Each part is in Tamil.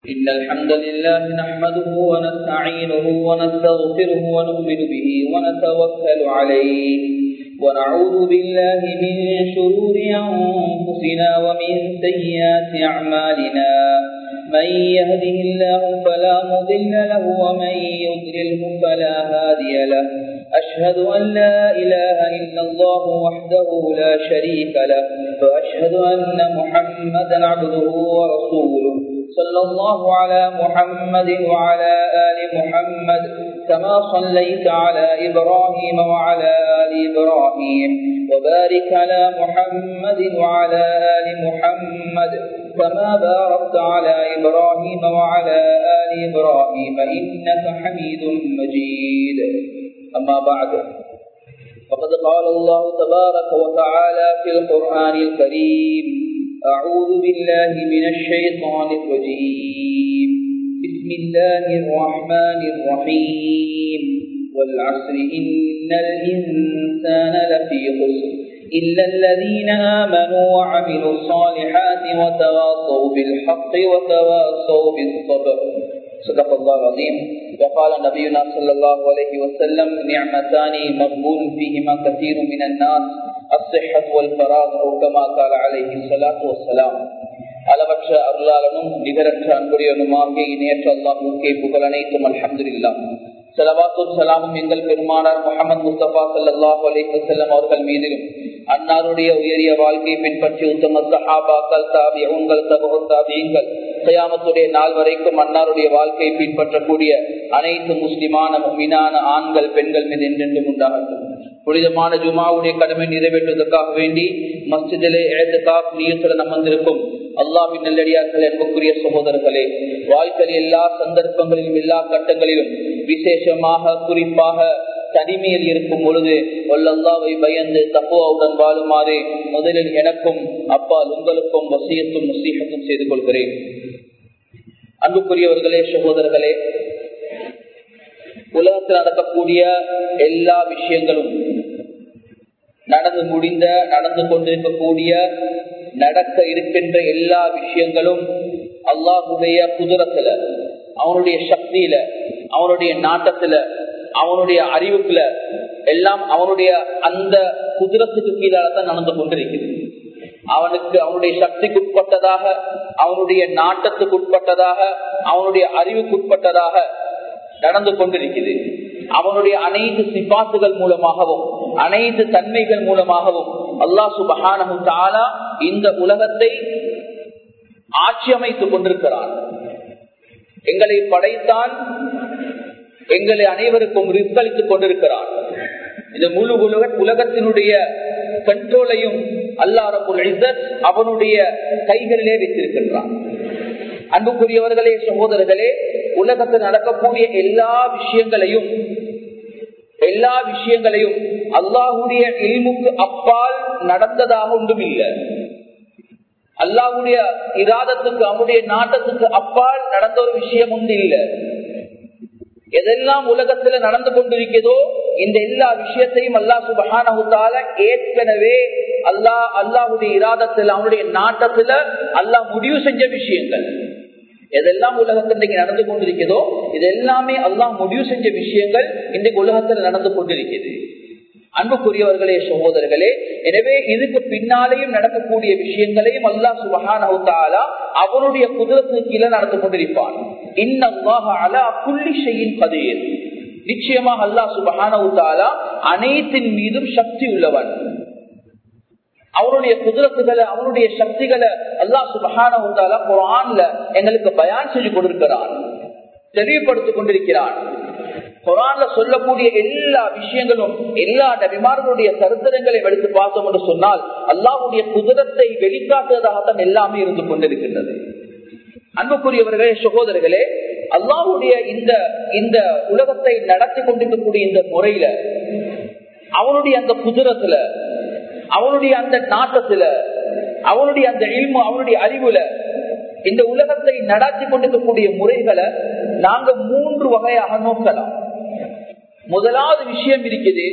إن الحمد لله نحمده ونستعينه ونستغفره ونؤمن به ونتوكل عليه ونعوذ بالله من شرور أنفسنا ومن سيئات أعمالنا من يهده الله فلا مضل له ومن يضلله فلا هادي له أشهد أن لا إله إلا الله وحده لا شريك له وأشهد أن محمدا عبده ورسوله صلى الله على محمد وعلى آل محمد كما صليت على إبراهيم وعلى آل إبراهيم وبارك على محمد وعلى آل محمد كما باركت على إبراهيم وعلى آل إبراهيم إنك حميد مجيد أما بعد فقد قال الله تبارك وتعالى في القرآن الكريم أعوذ بالله من الشيطان الرجيم بسم الله الرحمن الرحيم والعصر إن الإنسان لفي خسر إلا الذين آمنوا وعملوا الصالحات وتواصوا بالحق وتواصوا بالصبر صدق الله العظيم وقال نبينا صلى الله عليه وسلم نعمتان مقبول فيهما كثير من الناس الصحة والفراغ أو كما قال عليه الصلاة والسلام அளவற்ற அருளாளனும் நிகரற்ற அன்புடையனுமாகிய இணையற்ற அல்லாஹுக்கே புகழ் அனைத்தும் அல்ஹம்துல்லா செலவாத்தும் சலாமும் எங்கள் பெருமானார் முகமது முஸ்தபா சல்லாஹூ அலி வசல்லம் அவர்கள் மீதிலும் அன்னாருடைய உயரிய வாழ்க்கையை பின்பற்றி உத்தம சஹாபாக்கள் தாபி உங்கள் தபு தாபியங்கள் கயாமத்துடைய நாள் வரைக்கும் அன்னாருடைய வாழ்க்கையை பின்பற்றக்கூடிய அனைத்து முஸ்லிமான மீனான ஆண்கள் பெண்கள் மீது என்றென்றும் உண்டாகட்டும் புனிதமான ஜுமாவுடைய கடமை நிறைவேற்றுவதற்காக வேண்டி மஸ்ஜிதிலே எழுத்துக்காப் நீயத்துடன் அமர்ந்திருக்கும் அல்லாவின் நல்லடியார்கள் என்பக்குரிய சகோதரர்களே வாழ்க்கையில் எல்லா சந்தர்ப்பங்களிலும் எல்லா கட்டங்களிலும் விசேஷமாக குறிப்பாக தனிமையில் இருக்கும் பொழுது ஒல்லல்லாவை பயந்து தப்புவாவுடன் வாழுமாறு முதலில் எனக்கும் அப்பால் உங்களுக்கும் வசியத்தும் நசீகத்தும் செய்து கொள்கிறேன் அன்புக்குரியவர்களே சகோதரர்களே உலகத்தில் நடக்கக்கூடிய எல்லா விஷயங்களும் நடந்து முடிந்த நடந்து கொண்டிருக்கக்கூடிய நடக்க இருக்கின்ற எல்லா விஷயங்களும் அல்லாஹுடைய குதிரத்துல அவனுடைய சக்தியில அவனுடைய நாட்டத்துல அவனுடைய அறிவுக்குல எல்லாம் அவனுடைய அந்த குதிரத்துக்கு கீழால தான் நடந்து கொண்டிருக்கிறது அவனுக்கு அவனுடைய சக்திக்கு உட்பட்டதாக அவனுடைய நாட்டத்துக்கு உட்பட்டதாக அவனுடைய அறிவுக்கு உட்பட்டதாக நடந்து கொண்டிருக்கிறது அவனுடைய அனைத்து சிபாசுகள் மூலமாகவும் அனைத்து தன்மைகள் மூலமாகவும் அல்லா சுபஹானு தாலா இந்த உலகத்தை ஆட்சி அமைத்துக் கொண்டிருக்கிறான் எங்களை படைத்தான் எங்களை அனைவருக்கும் ரிஸ்களித்துக் கொண்டிருக்கிறான் இந்த முழு உலக உலகத்தினுடைய கண்ட்ரோலையும் அல்லா ரபுல் அவனுடைய கைகளிலே வைத்திருக்கின்றான் அன்புக்குரியவர்களே சகோதரர்களே உலகத்தில் நடக்கக்கூடிய எல்லா விஷயங்களையும் எல்லா விஷயங்களையும் அல்லாஹுடைய இல்முக்கு அப்பால் நடந்ததாக ஒன்றும் இல்லை அல்லாஹுடைய இராதத்துக்கு அவனுடைய நாட்டத்துக்கு அப்பால் நடந்த ஒரு விஷயம் ஒன்று இல்லை எதெல்லாம் உலகத்துல நடந்து கொண்டிருக்கிறதோ இந்த எல்லா விஷயத்தையும் அல்லா சுபகான ஏற்கனவே அல்லா அல்லாஹுடைய இராதத்துல அவனுடைய நாட்டத்துல அல்லாஹ் முடிவு செஞ்ச விஷயங்கள் எதெல்லாம் உலகத்தில் இன்றைக்கு நடந்து கொண்டிருக்கிறதோ இது எல்லாமே அல்லாஹ் முடிவு செஞ்ச விஷயங்கள் இன்றைக்கு உலகத்தில் நடந்து கொண்டிருக்கிறது அன்புக்குரியவர்களே சகோதரர்களே எனவே இதுக்கு பின்னாலேயும் நடக்கக்கூடிய விஷயங்களையும் அல்லாஹ் சுபகானா அவனுடைய குதிரத்துக்கு கீழே நடந்து கொண்டிருப்பான் கதீர் நிச்சயமாக அல்லாஹ் சுபகானா அனைத்தின் மீதும் சக்தி உள்ளவன் அவனுடைய குதிரத்துகளை அவனுடைய சக்திகளை அல்லா சுபகான குரான்ல எங்களுக்கு பயான் செஞ்சு கொண்டிருக்கிறான் தெளிவுபடுத்திக் கொண்டிருக்கிறான் குரான்ல சொல்லக்கூடிய எல்லா விஷயங்களும் எல்லா நபிமார்களுடைய சரித்திரங்களை எடுத்து பார்த்தோம் என்று சொன்னால் அல்லாவுடைய குதிரத்தை வெளிக்காட்டுவதாகத்தான் எல்லாமே இருந்து கொண்டிருக்கின்றது அன்புக்குரியவர்களே சகோதரர்களே அல்லாவுடைய இந்த இந்த உலகத்தை நடத்தி கொண்டிருக்கக்கூடிய இந்த முறையில அவனுடைய அந்த குதிரத்துல அவனுடைய அந்த நாட்டத்துல அவனுடைய அந்த இல்மு அவனுடைய அறிவுல இந்த உலகத்தை நடாத்தி கொண்டிருக்கக்கூடிய முறைகளை நாங்க மூன்று வகையாக நோக்கலாம் முதலாவது விஷயம் இருக்குது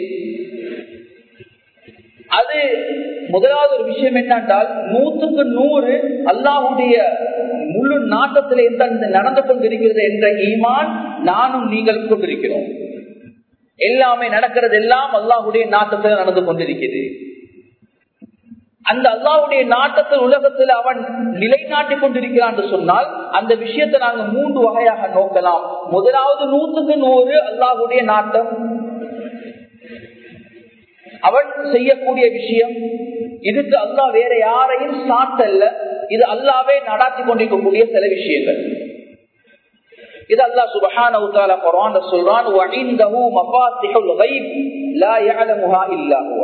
அது முதலாவது ஒரு விஷயம் என்னென்றால் நூற்றுக்கு நூறு அல்லாஹுடைய முழு நாட்டத்தில் எந்த நடந்து கொண்டிருக்கிறது என்ற ஈமான் நானும் நீங்கள் கொண்டிருக்கிறோம் எல்லாமே நடக்கிறது எல்லாம் அல்லாஹுடைய நாட்டத்தில் நடந்து கொண்டிருக்கிறது அந்த அல்லாவுடைய நாட்டத்தில் உலகத்தில் அவன் நிலைநாட்டிக் கொண்டிருக்கிறான் என்று சொன்னால் அந்த விஷயத்தை நாங்க மூன்று வகையாக நோக்கலாம் முதலாவது நூற்றுக்கு நூறு அல்லாஹுடைய நாட்டம் அவன் செய்யக்கூடிய விஷயம் இதுக்கு அல்லா வேற யாரையும் சாட்டல்ல இது அல்லாவே நடாத்தி கொண்டிருக்கக்கூடிய சில விஷயங்கள் இது அல்லா சுபஹான குரான் சொல்றான் வஇந்தஹு மஃபாத்திஹுல் கைப் லா யஅலமுஹா இல்லா ஹுவ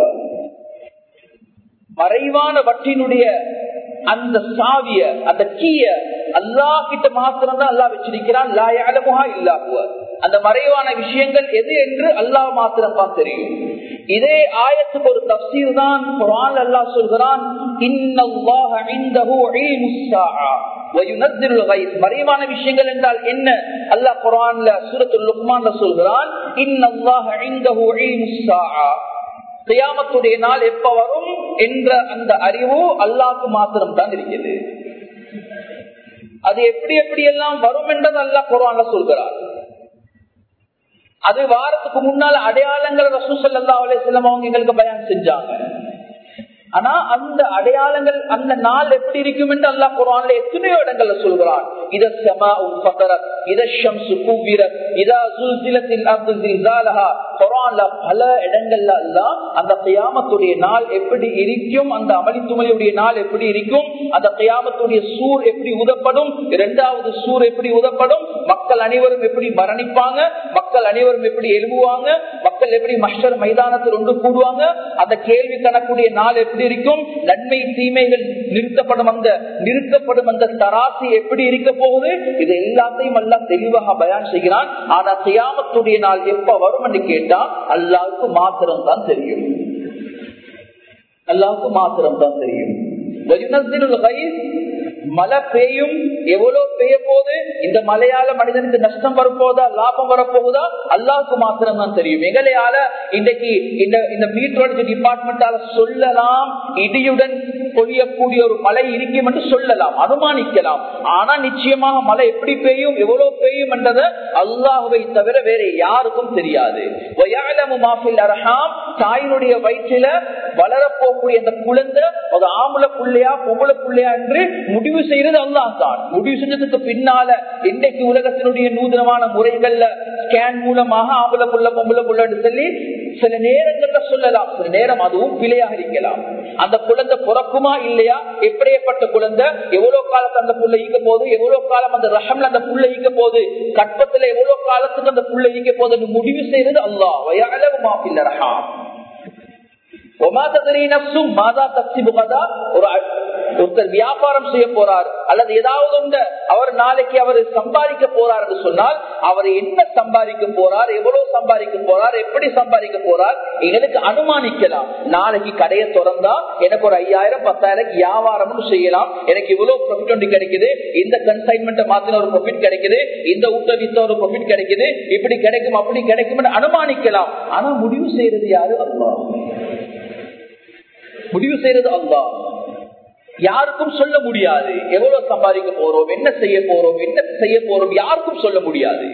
மறைவான வட்டினுடைய அந்த சாவிய அந்த கீய அல்லா கிட்ட மாத்திரம் தான் அல்லா வச்சிருக்கிறான் லா யஅலமுஹா இல்லா ஹுவ அந்த மறைவான விஷயங்கள் எது என்று அல்லாஹ் மாத்திரம் தான் தெரியும் இதே ஆயத்துக்கு ஒரு தப்சீர் தான் குரான் அல்லாஹ் சொல்கிறான் இன்னல்லாஹ இன்தஹு இல்முஸ் ஸாஆ மறைவான விஷயங்கள் என்றால் என்ன அல்லாஹ் குரான்ல சூரத்துல் லுக்மான்ல சொல்கிறான் இன்னல்லாஹ இன்தஹு இல்முஸ் ஸாஆ கியாமத்துடைய நாள் எப்ப வரும் என்ற அந்த அறிவு அல்லாஹ்க்கு மாத்திரம் தான் இருக்கிறது அது எப்படி எப்படி எல்லாம் வரும் என்றது அல்லாஹ் குரான்ல சொல்கிறார் அது வாரத்துக்கு முன்னால அடையாளங்கள் ரசூசல்லா அலிஸ்லாம் அவங்க எங்களுக்கு பயன் செஞ்சாங்க ஆனா அந்த அடையாளங்கள் அந்த நாள் எப்படி இருக்கும் என்று அல்லா குரான்ல எத்தனையோ இடங்கள்ல சொல்கிறான் இத செமா உற்பத்தரத் இத ஷம்சு கூவிரத் இதா சுல்சிலத்தில் அப்துல் ஜில்சாலஹா குரான்ல பல இடங்கள்ல எல்லாம் அந்த கியாமத்துடைய நாள் எப்படி இருக்கும் அந்த அமளித்துமலையுடைய நாள் எப்படி இருக்கும் அந்த கியாமத்துடைய சூர் எப்படி உதப்படும் இரண்டாவது சூர் எப்படி உதப்படும் மக்கள் அனைவரும் எப்படி மரணிப்பாங்க மக்கள் அனைவரும் எப்படி எழுப்புவாங்க மக்கள் எப்படி மஷர் மைதானத்தில் ஒன்று கூடுவாங்க அந்த கேள்வி கணக்குடைய நாள் எப்படி இருக்கும் நன்மை தீமைகள் நிறுத்தப்படும் அந்த நிறுத்தப்படும் அந்த தராசி எப்படி இருக்க போகுது இது எல்லாத்தையும் எல்லாம் தெளிவாக பயான் செய்கிறான் ஆனா சியாமத்துடைய நாள் எப்ப வரும் என்று கேட்டா அல்லாவுக்கு மாத்திரம் தான் தெரியும் அல்லாவுக்கு மாத்திரம் தான் தெரியும் மழை பெய்யும் எவ்வளவு பெய்ய போது இந்த மழையால மனிதனுக்கு நஷ்டம் வரப்போதா லாபம் வரப்போகுதா அல்லாவுக்கு மாத்திரம் தான் தெரியும் எங்களையால இன்றைக்கு இந்த இந்த மீட்டரோலஜி டிபார்ட்மெண்டால சொல்லலாம் இடியுடன் பொழியக்கூடிய ஒரு மழை இருக்கும் என்று சொல்லலாம் அனுமானிக்கலாம் ஆனா நிச்சயமாக மழை எப்படி பெய்யும் எவ்வளவு பெய்யும் என்றதை அல்லாஹுவை தவிர வேற யாருக்கும் தெரியாது தாயினுடைய வயிற்றில வளரப்போக்கூடிய அந்த குழந்தை ஒரு ஆம்பளை புள்ளையா பொம்பளை புள்ளையா என்று முடிவு செய்யறது அல்லாஹ் தான் முடிவு செஞ்சதுக்கு பின்னால இன்றைக்கு உலகத்தினுடைய நூதனமான முறைகள்ல ஸ்கேன் மூலமாக ஆம்பளை புள்ள பொம்பளை புள்ளன்னு சொல்லி சில நேரங்கள்ல சொல்லலாம் சில நேரம் அதுவும் பிழையாக இருக்கலாம் அந்த குழந்தை பிறக்குமா இல்லையா எப்படியப்பட்ட குழந்தை எவ்வளவு காலத்து அந்த புள்ள ஈக்க போது எவ்வளவு காலம் அந்த ரஹம்ல அந்த புள்ள ஈக்க போது கற்பத்துல எவ்வளவு காலத்துக்கு அந்த புள்ள ஈக்க போது முடிவு செய்யறது அல்லா வயளவு மாப்பிள்ள ரஹாம் ஒருத்தர் வியாபாரம் செய்ய போறார் அல்லது ஏதாவது ஒன்று அவர் நாளைக்கு அவர் சம்பாதிக்க போறார் என்று சொன்னால் அவர் என்ன சம்பாதிக்க போறார் எவ்வளவு சம்பாதிக்க போறார் எப்படி சம்பாதிக்க போறார் எங்களுக்கு அனுமானிக்கலாம் நாளைக்கு கடையை திறந்தா எனக்கு ஒரு ஐயாயிரம் பத்தாயிரம் வியாபாரம் செய்யலாம் எனக்கு இவ்வளவு ப்ராஃபிட் ஒன்று கிடைக்குது இந்த கன்சைன்மெண்ட் மாத்தின ஒரு ப்ராஃபிட் கிடைக்குது இந்த ஊட்ட வித்த ஒரு ப்ராஃபிட் கிடைக்குது இப்படி கிடைக்கும் அப்படி கிடைக்கும் அனுமானிக்கலாம் ஆனா முடிவு செய்யறது யாரு அல்லா முடிவு செய்யறது அல்லா யாருக்கும் சொல்ல முடியாது எவ்வளவு சம்பாதிக்க போறோம் என்ன செய்ய போறோம் என்ன செய்ய போறோம் யாருக்கும் சொல்ல முடியாது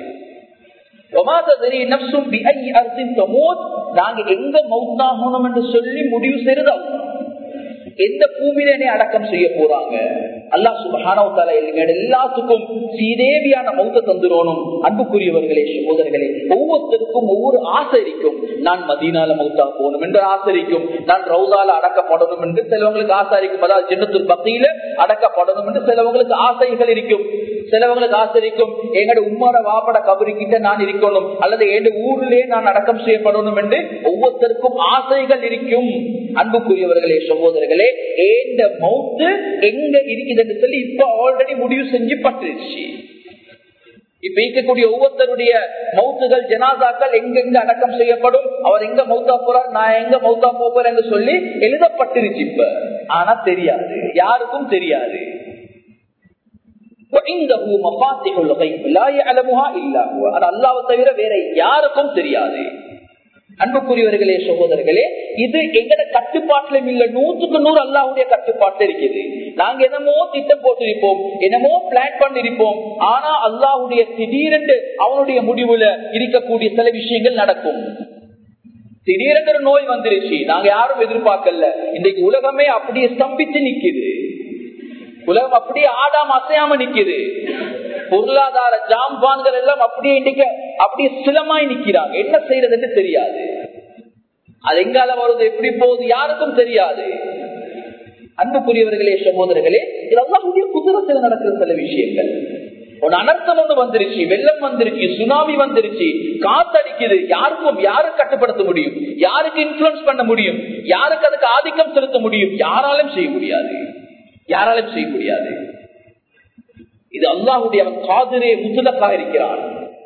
நாங்க எங்க மௌத்தாகணும் என்று சொல்லி முடிவு செய்யறது அல்லா எந்த பூமியில என்னை அடக்கம் செய்ய போறாங்க அல்லா சுபஹானவத்தால எல்லாத்துக்கும் சீதேவியான மௌத்த தந்துரோனும் அன்புக்குரியவர்களே சகோதரர்களே ஒவ்வொருத்தருக்கும் ஒவ்வொரு ஆசை இருக்கும் நான் மதீனால மௌத்தா போகணும் என்று ஆசை இருக்கும் நான் ரவுதால அடக்கப்படணும் என்று சிலவங்களுக்கு ஆசை இருக்கும் அதாவது ஜென்னத்துல் பக்தியில அடக்கப்படணும் என்று சிலவங்களுக்கு ஆசைகள் இருக்கும் சிலவங்களுக்கு ஆசை இருக்கும் எங்கட உம்மோட வாப்பட கபரி கிட்ட நான் இருக்கணும் அல்லது என் ஊரிலே நான் அடக்கம் செய்யப்படணும் என்று ஒவ்வொருத்தருக்கும் ஆசைகள் இருக்கும் அன்புக்குரியவர்களே சகோதரர்களே ஏந்த மவுத்து எங்க இருக்குதுன்னு சொல்லி இப்ப ஆல்ரெடி முடிவு செஞ்சு பட்டுருச்சு இப்ப இருக்கக்கூடிய ஒவ்வொருத்தருடைய மவுத்துகள் ஜனாதாக்கள் எங்கெங்க அடக்கம் செய்யப்படும் அவர் எங்க மௌத்தா போறார் நான் எங்க மௌத்தா போறேன்னு சொல்லி எழுதப்பட்டிருச்சு இப்ப ஆனா தெரியாது யாருக்கும் தெரியாது அல்லாவை தவிர வேற யாருக்கும் தெரியாது அன்புக்குரியவர்களே சகோதரர்களே இது எங்கட கட்டுப்பாட்டிலும் இல்ல நூற்றுக்கு நூறு அல்லாவுடைய கட்டுப்பாட்டு இருக்குது நாங்க என்னமோ திட்டம் போட்டிருப்போம் என்னமோ பிளான் பண்ணிருப்போம் ஆனா அல்லாஹுடைய திடீரென்று அவனுடைய முடிவுல இருக்கக்கூடிய சில விஷயங்கள் நடக்கும் திடீரென்று நோய் வந்துருச்சு நாங்க யாரும் எதிர்பார்க்கல இன்னைக்கு உலகமே அப்படியே ஸ்தம்பிச்சு நிக்குது உலகம் அப்படியே ஆடாம அசையாம நிக்குது பொருளாதார ஜாம்பான்கள் எல்லாம் அப்படியே இன்னைக்கு அப்படியே சிலமாய் நிக்கிறாங்க என்ன செய்யறதுன்னு தெரியாது அது எங்கால வருது எப்படி போகுது யாருக்கும் தெரியாது அன்புக்குரியவர்களே சகோதரர்களே இதெல்லாம் புதிய குதிரத்தில் நடக்கிற சில விஷயங்கள் ஒரு அனர்த்தம் ஒண்ணு வந்துருச்சு வெள்ளம் வந்துருச்சு சுனாமி வந்துருச்சு காத்தடிக்குது யாருக்கும் யாரு கட்டுப்படுத்த முடியும் யாருக்கு இன்ஃபுளுன்ஸ் பண்ண முடியும் யாருக்கு அதுக்கு ஆதிக்கம் செலுத்த முடியும் யாராலும் செய்ய முடியாது யாராலும் செய்ய முடியாது இது அல்லாஹுடைய அவன் காதிரே முத்தலக்காக இருக்கிறான்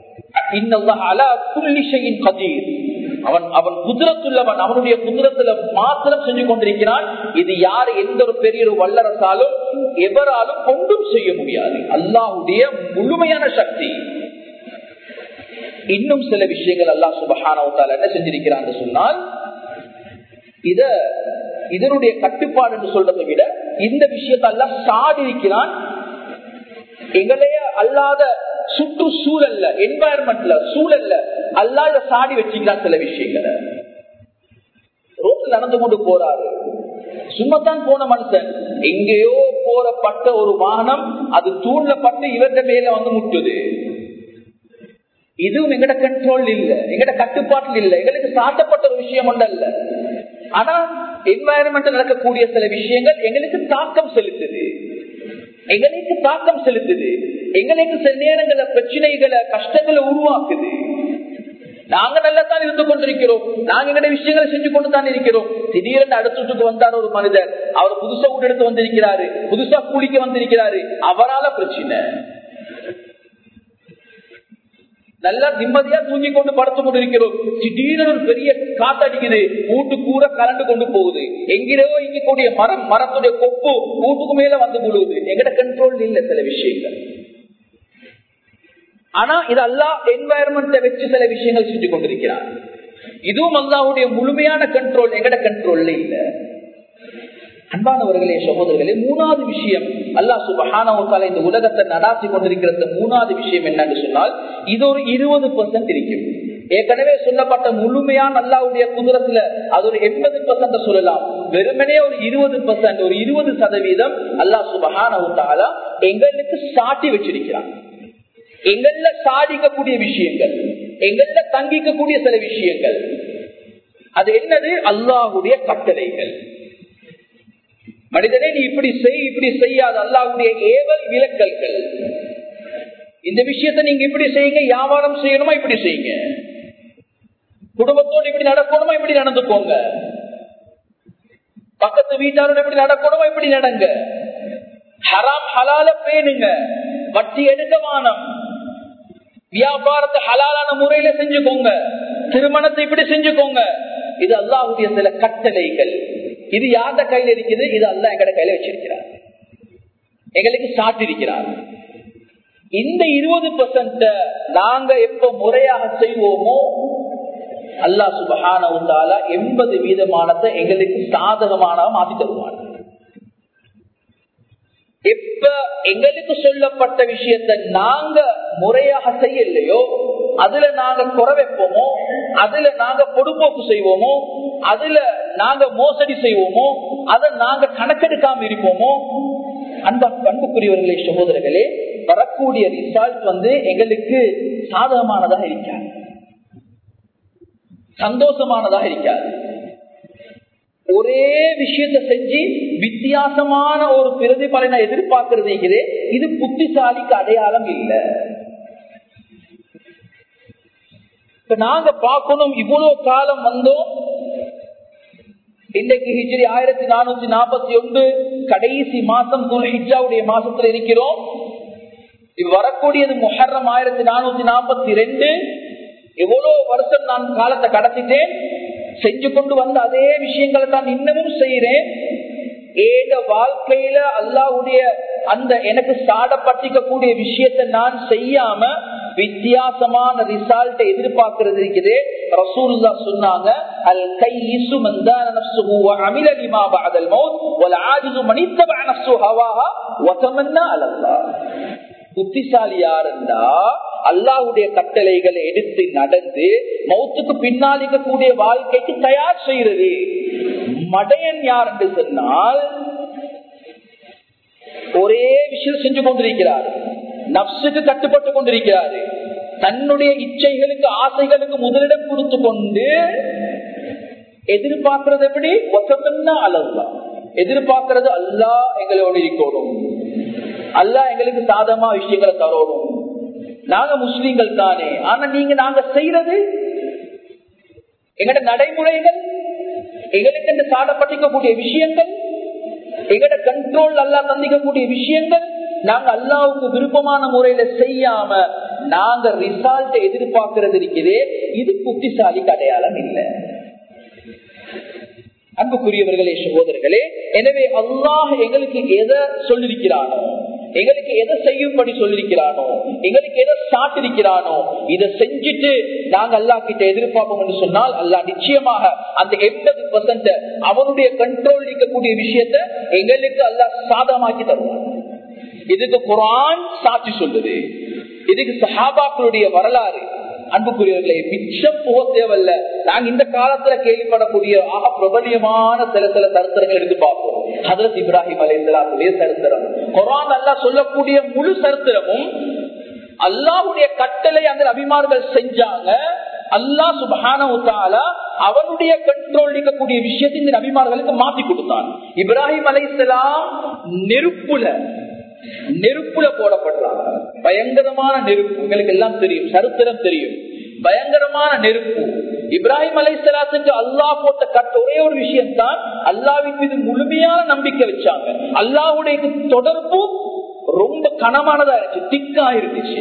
அவன் அவன் குதிரத்துள்ளவன் அவனுடைய குதிரத்துல மாத்திரம் செஞ்சு கொண்டிருக்கிறான் இது யாரு எந்த ஒரு பெரிய ஒரு வல்லரசாலும் எவராலும் கொண்டும் செய்ய முடியாது அல்லாஹுடைய முழுமையான சக்தி இன்னும் சில விஷயங்கள் அல்லாஹ் சுபஹானவத்தால் என்ன செஞ்சிருக்கிறான் சொன்னால் இத இதனுடைய கட்டுப்பாடு என்று சொல்றதை விட இந்த விஷயத்தை எல்லாம் சாடி இருக்கிறான் எங்களைய அல்லாத சுற்றுச்சூழல்ல என்வாயர்மெண்ட்ல சூழல்ல அல்லாத சாடி வச்சுக்கிறான் சில விஷயங்களை ரோட்ல நடந்து கொண்டு போறாரு சும்மத்தான் போன மனுஷன் எங்கேயோ போறப்பட்ட ஒரு வாகனம் அது தூண்ல பட்டு இவர்கிட்ட மேல வந்து முட்டுது இதுவும் எங்கட கண்ட்ரோல் இல்ல எங்கட கட்டுப்பாட்டில் இல்ல எங்களுக்கு சாட்டப்பட்ட ஒரு விஷயம் அல்ல ஆனா என்வாயர்மெண்ட் நடக்கக்கூடிய சில விஷயங்கள் எங்களுக்கு தாக்கம் செலுத்துது எங்களுக்கு தாக்கம் செலுத்துது எங்களுக்கு சில நேரங்கள பிரச்சனைகளை கஷ்டங்களை உருவாக்குது நாங்க நல்லா தான் இருந்து கொண்டிருக்கிறோம் நாங்க எங்களுடைய விஷயங்களை செஞ்சு கொண்டு தான் இருக்கிறோம் திடீரென்று அடுத்துட்டு வந்தார் ஒரு மனிதர் அவர் புதுசா வீடு எடுத்து வந்திருக்கிறாரு புதுசா கூலிக்க வந்திருக்கிறாரு அவரால பிரச்சனை நல்லா நிம்மதியா தூங்கி கொண்டு படுத்து கொண்டு இருக்கிறோம் திடீரென ஒரு பெரிய காத்தடிக்குது வீட்டு கூற கலண்டு கொண்டு போகுது எங்கிரோ இங்கக்கூடிய மரம் மரத்துடைய கொப்பு வீட்டுக்கு மேல வந்து விழுவுது எங்கட கண்ட்ரோல் இல்ல சில விஷயங்கள் ஆனா இது அல்லா என்வாயர்மெண்ட்டை வச்சு சில விஷயங்கள் செஞ்சு கொண்டிருக்கிறார் இதுவும் அல்லாவுடைய முழுமையான கண்ட்ரோல் எங்கட கண்ட்ரோல்ல இல்ல அன்பானவர்களே சகோதரர்களே மூணாவது விஷயம் அல்லா சுபஹானவத்தால இந்த உலகத்தை நடாத்தி கொண்டிருக்கிற மூணாவது விஷயம் என்னன்னு சொன்னால் இது ஒரு இருபது பெர்சன்ட் இருக்கும் ஏற்கனவே சொல்லப்பட்ட முழுமையான அல்லாவுடைய குதிரத்துல அது ஒரு எண்பது பெர்சன்ட் சொல்லலாம் வெறுமனே ஒரு இருபது பெர்சன்ட் ஒரு இருபது சதவீதம் அல்லா சுபஹானவத்தால எங்களுக்கு சாட்டி வச்சிருக்கிறான் எங்கள்ல சாதிக்கக்கூடிய விஷயங்கள் எங்கள்ல தங்கிக்கக்கூடிய சில விஷயங்கள் அது என்னது அல்லாஹுடைய கட்டளைகள் மனிதனே நீ இப்படி செய் இப்படி செய்யாத அல்லாஹுடைய ஏவல் விலக்கல்கள் இந்த விஷயத்தை நீங்க இப்படி செய்யுங்க வியாபாரம் செய்யணுமா இப்படி செய்யுங்க குடும்பத்தோடு இப்படி நடக்கணுமா இப்படி நடந்துக்கோங்க பக்கத்து வீட்டாரோட இப்படி நடக்கணுமா இப்படி நடங்க ஹராம் ஹலால பேணுங்க வட்டி எடுக்க வானம் வியாபாரத்தை ஹலாலான முறையில செஞ்சுக்கோங்க திருமணத்தை இப்படி செஞ்சுக்கோங்க இது அல்லாஹுடைய சில கட்டளைகள் இது யார்த கையில இருக்குது இது அல்லா எங்கட கையில வச்சிருக்கிறார் எங்களுக்கு சாட்டிருக்கிறார் இந்த இருபது பெர்சன்ட் நாங்க எப்ப முறையாக செய்வோமோ அல்லா சுபகான எண்பது வீதமானத்தை எங்களுக்கு சாதகமான மாத்தி தருவார் எப்ப எங்களுக்கு சொல்லப்பட்ட விஷயத்தை நாங்க முறையாக செய்யலையோ அதுல நாங்க குறை வைப்போமோ அதுல நாங்க பொடுப்போக்கு செய்வோமோ அதுல நாங்க மோசடி செய்வோமோ அதை நாங்க கணக்கெடுக்காம இருப்போமோ அந்த பண்புக்குரியவர்களே சகோதரர்களே வரக்கூடிய ரிசல்ட் வந்து எங்களுக்கு சாதகமானதாக இருக்காது சந்தோஷமானதாக இருக்காது ஒரே விஷயத்தை செஞ்சு வித்தியாசமான ஒரு பிரதிபலனை எதிர்பார்க்கிறது இது புத்திசாலிக்கு அடையாளம் இல்லை இப்ப நாங்க பார்க்கணும் இவ்வளவு காலம் வந்தோம் இன்றைக்கு ஹிஜ்ரி ஆயிரத்தி நானூத்தி நாற்பத்தி ஒன்று கடைசி மாசம் துல்ஹிஜாவுடைய மாசத்துல இருக்கிறோம் இது வரக்கூடியது முஹர்ரம் ஆயிரத்தி நானூத்தி நாற்பத்தி ரெண்டு எவ்வளவு வருஷம் நான் காலத்தை கடத்திட்டேன் செஞ்சு கொண்டு வந்த அதே விஷயங்களை தான் இன்னமும் செய்யறேன் ஏத வாழ்க்கையில அல்லாவுடைய அந்த எனக்கு சாடப்பட்டிக்கக்கூடிய விஷயத்தை நான் செய்யாம வித்தியாசமான ரிசல்ட்டை எதிர்பார்க்கிறது இருக்குது ரசூலுல்லா சொன்னாங்க அல் கையிசு மந்தான நஃப்ஸுஹு வ அமில லிமா பஅதல் மௌத் வல் ஆஜிசு மன் இத்தபஅ நஃப்ஸு ஹவாஹா வ தமன்னா அலல்லாஹ் புத்திசாலி யாருந்தா அல்லாஹ்வுடைய கட்டளைகளை எடுத்து நடந்து மௌத்துக்கு பின்னால் இருக்கக்கூடிய வாழ்க்கைக்கு தயார் செய்யறது மடையன் யார் என்று சொன்னால் ஒரே விஷயம் செஞ்சு கொண்டிருக்கிறார் நப்சுக்கு கட்டுப்பட்டு கொண்டிருக்கிறாரு தன்னுடைய இச்சைகளுக்கு ஆசைகளுக்கு முதலிடம் கொடுத்து கொண்டு எதிர்பார்க்கறது எப்படி ஒசப்பன்னா அளவுதான் எதிர்பார்க்கறது அல்லா எங்களோட இருக்கணும் அல்லா எங்களுக்கு சாதமா விஷயங்களை தரணும் நாங்க முஸ்லீம்கள் தானே ஆனா நீங்க நாங்க செய்யறது எங்கட நடைமுறைகள் எங்களுக்கு இந்த சாடப்பட்டிக்கக்கூடிய விஷயங்கள் எங்கட கண்ட்ரோல் அல்லா தந்திக்கக்கூடிய விஷயங்கள் நாங்க அல்லாவுக்கு விருப்பமான முறையில செய்யாம நாங்க ரிசல்ட் எதிர்பார்க்கிறது இருக்குதே இது புத்திசாலிக்கு அடையாளம் இல்லை அன்புக்குரியவர்களே சகோதரர்களே எனவே அல்லாஹ் எங்களுக்கு எதை சொல்லிருக்கிறானோ எங்களுக்கு எதை செய்யும்படி சொல்லிருக்கிறானோ எங்களுக்கு எதை சாட்டிருக்கிறானோ இதை செஞ்சுட்டு நாங்க அல்லா கிட்ட எதிர்பார்ப்போம் என்று சொன்னால் அல்லா நிச்சயமாக அந்த எண்பது பர்சன்ட் அவனுடைய கண்ட்ரோல் இருக்கக்கூடிய விஷயத்த எங்களுக்கு அல்லா சாதமாக்கி தருவான் இதுக்கு குரான் சாட்சி சொல்லுது இதுக்கு சஹாபாக்களுடைய வரலாறு அன்புக்குரியவர்களை மிச்சம் போக தேவையில்ல நாங்க இந்த காலத்துல கேள்விப்படக்கூடிய ஆக பிரபலியமான சில சில சரித்திரங்கள் எடுத்து பார்ப்போம் ஹதரத் இப்ராஹிம் அலைந்தலாத்துடைய சரித்திரம் குரான் அல்லா சொல்லக்கூடிய முழு சரித்திரமும் அல்லாவுடைய கட்டளை அந்த அபிமார்கள் செஞ்சாங்க அல்லா சுபான அவனுடைய கண்ட்ரோல் இருக்கக்கூடிய விஷயத்தை இந்த நபிமார்களுக்கு மாத்தி கொடுத்தான் இப்ராஹிம் அலைசலாம் நெருப்புல நெருப்புல போடப்படுறாங்க பயங்கரமான நெருப்பு உங்களுக்கு எல்லாம் தெரியும் சரித்திரம் தெரியும் பயங்கரமான நெருப்பு இப்ராஹிம் அலைசலாத்துக்கு அல்லா போட்ட கட்ட ஒரே ஒரு விஷயம் தான் அல்லாவின் மீது முழுமையான நம்பிக்கை வச்சாங்க அல்லாவுடைய தொடர்பு ரொம்ப கனமானதா இருந்துச்சு திக்கா இருந்துச்சு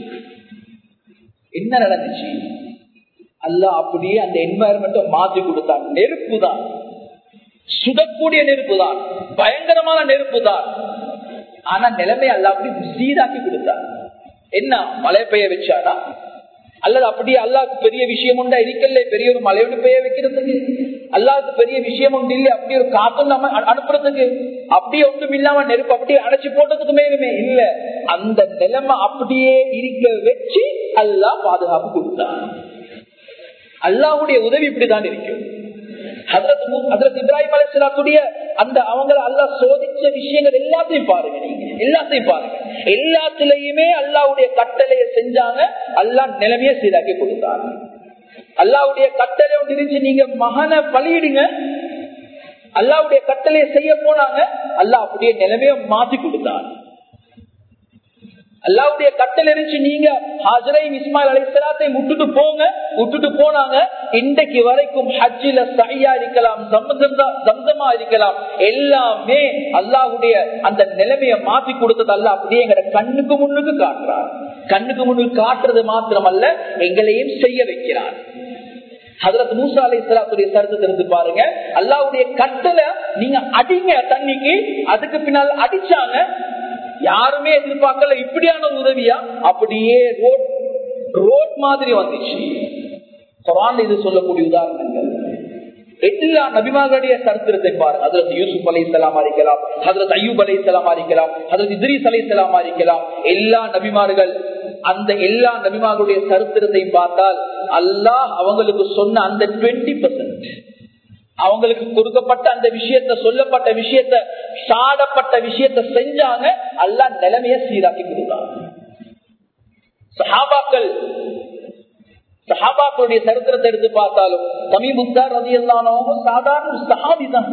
என்ன நடந்துச்சு அல்லா அப்படியே அந்த என்வாயர்மெண்ட்டை மாத்தி கொடுத்தான் நெருப்பு தான் சுடக்கூடிய நெருப்பு தான் பயங்கரமான நெருப்பு தான் ஆனா நிலைமை அல்ல அப்படி சீராக்கி கொடுத்தான் என்ன மழை பெய்ய வச்சானா அல்லது அப்படியே அல்லாவுக்கு பெரிய விஷயம் உண்டா இருக்கல பெரிய ஒரு மலையோடு பெய்ய வைக்கிறதுக்கு அல்லாவுக்கு பெரிய விஷயம் உண்டு இல்லை அப்படி ஒரு காத்து நம்ம அனுப்புறதுக்கு அப்படியே ஒன்றும் இல்லாம நெருப்பு அப்படியே அடைச்சு போட்டதுக்கு மேலுமே இல்ல அந்த நிலைமை அப்படியே இருக்க வச்சு அல்லா பாதுகாப்பு கொடுத்தான் அல்லாவுடைய உதவி இப்படிதான் இருக்கும் இப்ராஹிம் அலிஸ்லாத்துடைய அந்த அவங்களை அல்லா சோதிச்ச விஷயங்கள் எல்லாத்தையும் பாருங்க நீங்க எல்லாத்தையும் பாருங்க எல்லாத்திலையுமே அல்லாவுடைய கட்டளையை செஞ்சாங்க அல்லா நிலைமைய சீராக்கி கொடுத்தாங்க அல்லாவுடைய கட்டளை ஒன்று இருந்துச்சு நீங்க மகனை பலியிடுங்க அல்லாவுடைய கட்டளையை செய்ய போனாங்க அல்லா அப்படியே நிலைமைய மாத்தி கொடுத்தாங்க அல்லாவுடைய கட்டளை இருந்துச்சு நீங்க ஹாஜரையும் இஸ்மாயில் அலிஸ்லாத்தை விட்டுட்டு போங்க விட்டுட்டு போனாங்க இன்றைக்கு வரைக்கும் ஹஜ்ஜில சையா இருக்கலாம் சம்சமா இருக்கலாம் எல்லாமே அல்லாவுடைய அந்த நிலைமையை மாத்தி கொடுத்தது அல்ல அப்படியே எங்க கண்ணுக்கு முன்னுக்கு காட்டுறார் கண்ணுக்கு முன்னுக்கு காட்டுறது மாத்திரமல்ல எங்களையும் செய்ய வைக்கிறார் ஹதரத் மூசா அலை இஸ்லாத்துடைய சரித்திரத்தை இருந்து பாருங்க அல்லாவுடைய கட்டளை நீங்க அடிங்க தண்ணிக்கு அதுக்கு பின்னால் அடிச்சாங்க யாருமே எதிர்பார்க்கல இப்படியான உதவியா அப்படியே ரோட் ரோட் மாதிரி வந்துச்சு குரான் இது சொல்லக்கூடிய உதாரணங்கள் எல்லா நபிமார்களுடைய சரித்திரத்தை பாருங்க ஹதரத் யூசுப் அலை இஸ்லாமா இருக்கலாம் ஹதரத் அய்யூப் அலை இஸ்லாமா இருக்கலாம் ஹதரத் இத்ரீஸ் அலை இஸ்லாமா இருக்கலாம் எல்லா நபிமார்கள் அந்த எல்லா நபிமார்களுடைய சரித்திரத்தை பார்த்தால் அல்லாஹ் அவங்களுக்கு சொன்ன அந்த டுவெண்ட்டி பர்சன்ட் அவங்களுக்கு கொடுக்கப்பட்ட அந்த விஷயத்த சொல்லப்பட்ட விஷயத்த சாடப்பட்ட விஷயத்த செஞ்சாங்க அல்லா நிலைமைய சீராக்கி கொடுத்தாங்க சஹாபாக்கள் சஹாபாக்களுடைய சரித்திரத்தை எடுத்து பார்த்தாலும் தமிமுத்தார் ரதி எல்லானவங்க சாதாரண சஹாபி தான்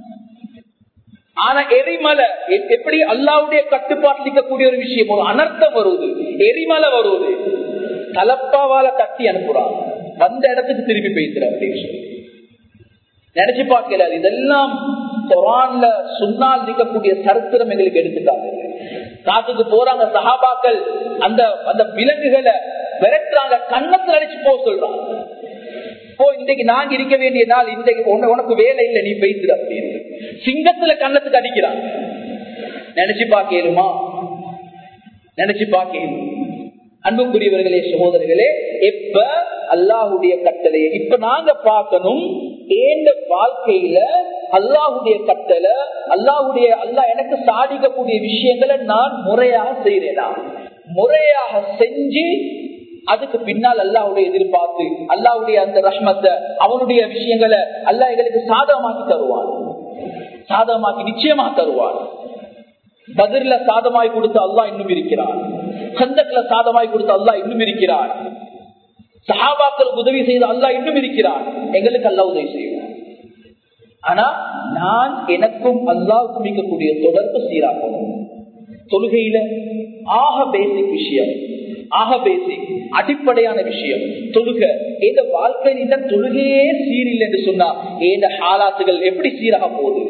ஆனா எரிமலை எப்படி அல்லாவுடைய கட்டுப்பாட்டில் இருக்கக்கூடிய ஒரு விஷயம் ஒரு அனர்த்தம் வருவது எரிமலை வருவது தலப்பாவால தட்டி அனுப்புறாங்க வந்த இடத்துக்கு திருப்பி பேசுற அப்படின்னு சொல்லி நினைச்சு பார்க்கல இதெல்லாம் குரான்ல சுண்ணால் இருக்கக்கூடிய சரித்திரம் எங்களுக்கு எடுத்துட்டாங்க காத்துக்கு போறாங்க சஹாபாக்கள் அந்த அந்த விலங்குகளை விரட்டுறாங்க கண்ணத்துல அடிச்சு போக சொல்றாங்க போ இன்னைக்கு நாங்க இருக்க வேண்டிய நாள் இன்றைக்கு உனக்கு வேலை இல்லை நீ பேசுற அப்படின்னு சிங்கத்துல கண்ணத்துக்கு அடிக்கிறாங்க நினைச்சு பார்க்கலுமா நினைச்சு பார்க்கலும் அன்புக்குரியவர்களே சகோதரர்களே எப்ப அல்லாஹுடைய கட்டளையை இப்ப நாங்க பார்க்கணும் ஏந்த வாழ்க்கையில அல்லாஹுடைய கட்டளை அல்லாஹுடைய அல்லாஹ் எனக்கு சாதிக்கக்கூடிய விஷயங்களை நான் முறையாக செய்யறேனா முறையாக செஞ்சு அதுக்கு பின்னால் அல்லாவுடைய எதிர்பார்த்து அல்லாவுடைய அந்த ரஷ்மத்தை அவனுடைய விஷயங்களை அல்லாஹ் எங்களுக்கு சாதகமாக்கி தருவான் சாதகமாக்கி நிச்சயமா தருவான் பதிர்ல சாதமாய் கொடுத்த அல்லாஹ் இன்னும் இருக்கிறான் சந்தக்ல சாதமாய் கொடுத்த அல்லாஹ் இன்னும் இருக்கிறான் சஹாபாக்கள் உதவி செய்த அல்லாஹ் இன்னும் இருக்கிறான் எங்களுக்கு அல்லா உதவி செய்வான் ஆனா நான் எனக்கும் அல்லாவுக்கும் இருக்கக்கூடிய தொடர்பு சீராகணும் தொழுகையில ஆக பேசிக் விஷயம் ஆக பேசிக் அடிப்படையான விஷயம் தொழுக இந்த வாழ்க்கையில் இந்த தொழுகையே சீரில் என்று சொன்னா இந்த ஹாலாத்துகள் எப்படி சீராக போகுது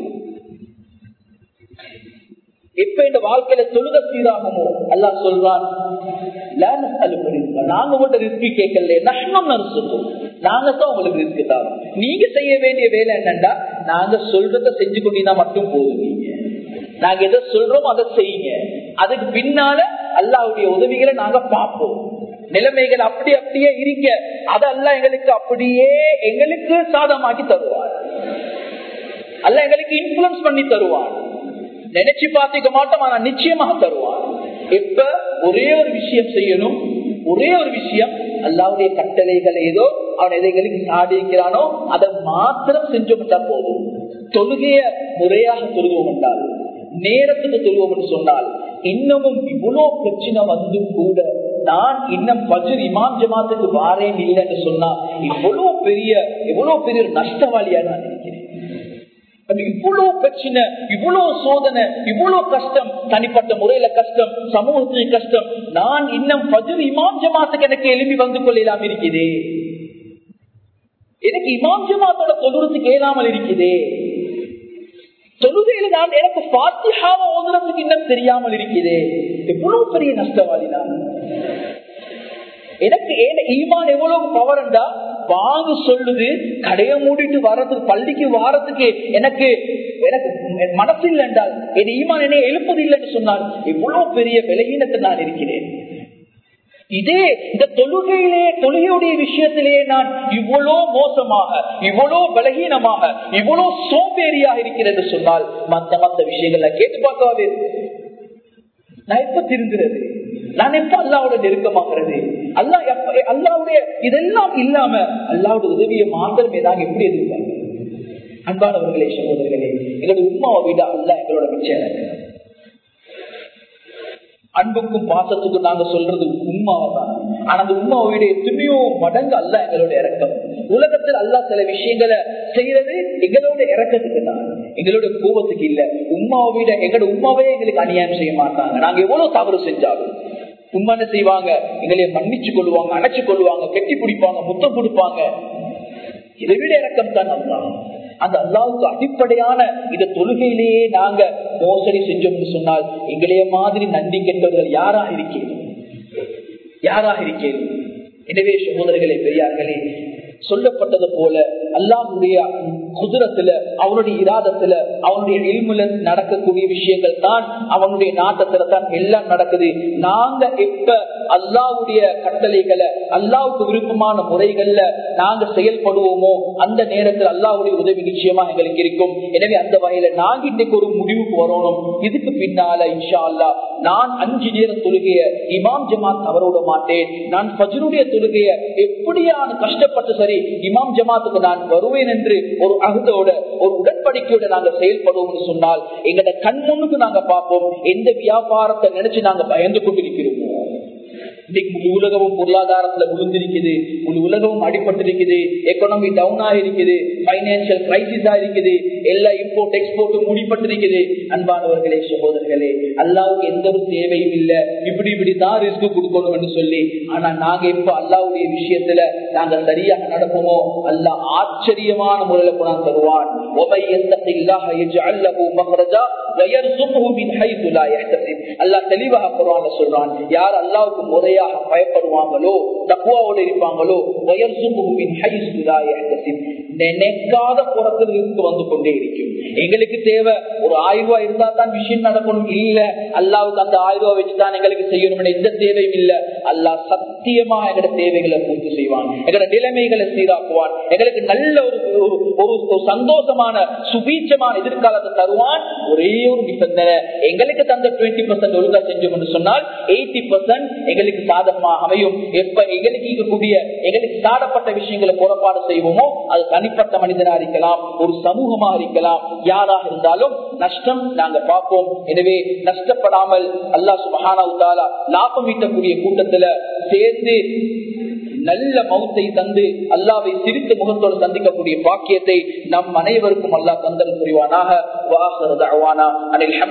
எப்ப இந்த வாழ்க்கையில தொழுக சீராகுமோ அல்லா சொல்றான் நாங்க உங்கள்ட்ட ரிஸ்கி கேட்கல நஷ்டம் நரிசுவோம் நாங்க தான் உங்களுக்கு ரிஸ்க் தரோம் நீங்க செய்ய வேண்டிய வேலை என்னன்னா நாங்க சொல்றத செஞ்சு கொண்டீங்கன்னா மட்டும் போதும் நீங்க நாங்க எதை சொல்றோம் அதை செய்யுங்க அதுக்கு பின்னால அல்லாவுடைய உதவிகளை நாங்க பார்ப்போம் நிலைமைகள் அப்படி அப்படியே இருக்க அதெல்லாம் எங்களுக்கு அப்படியே எங்களுக்கு சாதமாக்கி தருவார் அல்ல எங்களுக்கு இன்ஃபுளுன்ஸ் பண்ணி தருவார் நினைச்சு பார்த்துக்க மாட்டோம் ஆனா நிச்சயமாக தருவான் எப்ப ஒரே ஒரு விஷயம் செய்யணும் ஒரே ஒரு விஷயம் அல்லாவுடைய கட்டளைகள் ஏதோ அவன் எதைகளுக்கு சாடிக்கிறானோ அதை மாத்திரம் செஞ்சோம்ட்டா போதும் தொழுகைய முறையாக தொழுவோம் என்றால் நேரத்துக்கு தொழுவோம் என்று சொன்னால் இன்னமும் இவ்வளவு பிரச்சனை வந்தும் கூட நான் இன்னும் பஜர் இமாம் ஜமாத்துக்கு வாரேன் இல்லைன்னு சொன்னா இவ்வளவு பெரிய எவ்வளவு பெரிய நஷ்டவாளியா நான் இருக்கிறேன் இவ்வளவு பிரச்சனை இவ்வளவு சோதனை இவ்வளவு கஷ்டம் தனிப்பட்ட முறையில கஷ்டம் சமூகத்துக்கு கஷ்டம் நான் இன்னும் பஜர் இமாம் ஜமாத்துக்கு எனக்கு எழுப்பி வந்து கொள்ளலாம் இருக்குதே எனக்கு இமாம் ஜமாத்தோட தொழுறதுக்கு ஏறாமல் இருக்குதே தொழுகையில நான் எனக்கு பாத்தியாவ ஓதுறதுக்கு இன்னும் தெரியாமல் இருக்குதே எவ்வளவு பெரிய நஷ்டவாளி நான் எனக்கு ஈமான் எவ்வளவு பவர்ண்டா வாங்க சொல்லுது கடைய மூடிட்டு வர்றதுக்கு பள்ளிக்கு வாரத்துக்கு எனக்கு எனக்கு மனசு இல்லை என்றால் என் ஈமான் என்னை எழுப்பது இல்லைன்னு சொன்னால் எவ்வளவு பெரிய விலகீனத்தை நான் இருக்கிறேன் இதே இந்த தொழுகையிலே தொழுகையுடைய விஷயத்திலே நான் இவ்வளோ மோசமாக இவ்வளோ பலகீனமாக இவ்வளோ சோம்பேறியாக இருக்கிறது சொன்னால் மத்த மத்த விஷயங்கள்ல கேட்டு பார்க்காது நான் எப்ப திருந்துறது நான் எப்ப அல்லாவோட நெருக்கமாகிறது அல்லா எப்ப அல்லாவுடைய இதெல்லாம் இல்லாம அல்லாவோட உதவியை மாத்திரம் ஏதாவது எப்படி எதிர்பார்க்க அன்பானவர்களே சகோதரர்களே எங்களுடைய உமாவை விட அல்ல எங்களோட மிச்சம் அன்புக்கும் பாசத்துக்கும் நாங்க சொல்றது உண்மாவை தான் ஆனா அந்த உண்மாவை விட எத்தனையோ மடங்கு அல்ல எங்களோட இறக்கம் உலகத்தில் அல்லா சில விஷயங்களை செய்யறது எங்களோட இறக்கத்துக்கு தான் எங்களோட கோபத்துக்கு இல்ல உமாவை விட எங்களோட உமாவே எங்களுக்கு அநியாயம் செய்ய மாட்டாங்க நாங்க எவ்வளவு தவறு செஞ்சாலும் உண்மை என்ன செய்வாங்க எங்களைய மன்னிச்சு கொள்வாங்க அணைச்சு கொள்வாங்க கெட்டி பிடிப்பாங்க முத்தம் கொடுப்பாங்க இதை விட இறக்கம் தான் அல்லா அந்த அல்லாவுக்கு அடிப்படையான இந்த தொழுகையிலேயே நாங்க மோசடி செஞ்சோம்னு சொன்னால் எங்களைய மாதிரி நன்றி கெட்டவர்கள் யாராக இருக்கிறோம் யாராக இருக்கிறோம் எனவே சகோதரர்களே பெரியார்களே சொல்லப்பட்டது போல அல்லாஹுடைய குதிரத்துல அவனுடைய இராதத்துல அவனுடைய இல்முல நடக்கக்கூடிய விஷயங்கள் தான் அவனுடைய நாட்டத்துல தான் எல்லாம் நடக்குது நாங்க எப்ப அல்லாவுடைய கட்டளைகளை அல்லாவுக்கு விருப்பமான முறைகள்ல நாங்க செயல்படுவோமோ அந்த நேரத்தில் அல்லாவுடைய உதவி நிச்சயமா எங்களுக்கு இருக்கும் எனவே அந்த வகையில நாங்க இன்னைக்கு ஒரு முடிவுக்கு வரணும் இதுக்கு பின்னால இன்ஷா அல்லா நான் அஞ்சு நேர தொழுகைய இமாம் ஜமாத் தவறவிட மாட்டேன் நான் பஜருடைய தொழுகைய எப்படியான கஷ்டப்பட்டு சரி இமாம் ஜமாத்துக்கு நான் வருவேன் என்று ஒரு அகுதோட ஒரு உடன்படிக்கையோட நாங்க செயல்படுவோம் சொன்னால் எங்கட கண் முன்னுக்கு நாங்க பார்ப்போம் எந்த வியாபாரத்தை நினைச்சு நாங்க பயந்து கொண்டிருக்கிறோமோ இன்னைக்கு முழு உலகமும் பொருளாதாரத்துல விழுந்திருக்குது முழு உலகமும் அடிபட்டிருக்குது எக்கனாமி டவுன் ஆயிருக்குது பைனான்சியல் கிரைசிஸா இருக்குது எல்லா இம்போர்ட் எக்ஸ்போர்ட்டும் முடிப்பட்டிருக்குது அன்பானவர்களே சகோதரர்களே அல்லாவுக்கு எந்த ஒரு தேவையும் இல்ல இப்படி இப்படிதான் ரிஸ்க் கொடுக்கணும் என்று சொல்லி ஆனா நாங்க இப்ப அல்லாவுடைய விஷயத்துல நாங்க சரியாக நடப்போமோ அல்ல ஆச்சரியமான முறையில கொண்டாந்து தருவான் அல்லாஹ் தெளிவாக சொல்றான் யார் அல்லாவுக்கு முறையா உண்மையாக பயப்படுவாங்களோ தக்குவாவோடு இருப்பாங்களோ வயர்சுமின் நினைக்காத புறத்தில் இருந்து வந்து கொண்டே இருக்கும் எங்களுக்கு தேவை ஒரு ஆயிரம் ரூபாய் இருந்தா தான் விஷயம் நடக்கணும் இல்ல அல்லாவுக்கு அந்த ஆயிரம் ரூபாய் வச்சுதான் எங்களுக்கு செய்யணும் எந்த தேவையும் இல்ல அல்லாஹ் சத்தியமா எங்களோட தேவைகளை பூர்த்தி செய்வான் எங்களோட நிலைமைகளை சீராக்குவான் எங்களுக்கு நல்ல ஒரு ஒரு- ஒரு ஒரு சந்தோஷமான சுபீட்சமான எதிர்காலத்தை தருவான் ஒரே ஒரு நிபந்தனை எங்களுக்கு தந்த டுவெண்ட்டி பர்சன்ட் ஒழுங்கா செஞ்சோம் என்று சொன்னால் எயிட்டி பர்சன்ட் எங்களுக்கு சாதகமாக அமையும் எப்ப எங்களுக்கு இருக்கக்கூடிய எங்களுக்கு சாடப்பட்ட விஷயங்களை புறப்பாடு செய்வோமோ அது தனிப்பட்ட மனிதனா இருக்கலாம் ஒரு சமூகமா இருக்கலாம் யாராக இருந்தாலும் நஷ்டம் நாங்க பார்ப்போம் எனவே நஷ்டப்படாமல் அல்லாஹ் சுபஹானஹு தஆலா லாபம் ஈட்டக்கூடிய கூட்டத்துல சேர்ந்து நல்ல மௌத்தை தந்து அல்லாவை சிரித்த முகத்தோடு சந்திக்கக்கூடிய பாக்கியத்தை நம் அனைவருக்கும் அல்லாஹ் தந்தல் புரிவானாக வாஹர் தஅவானா அனில்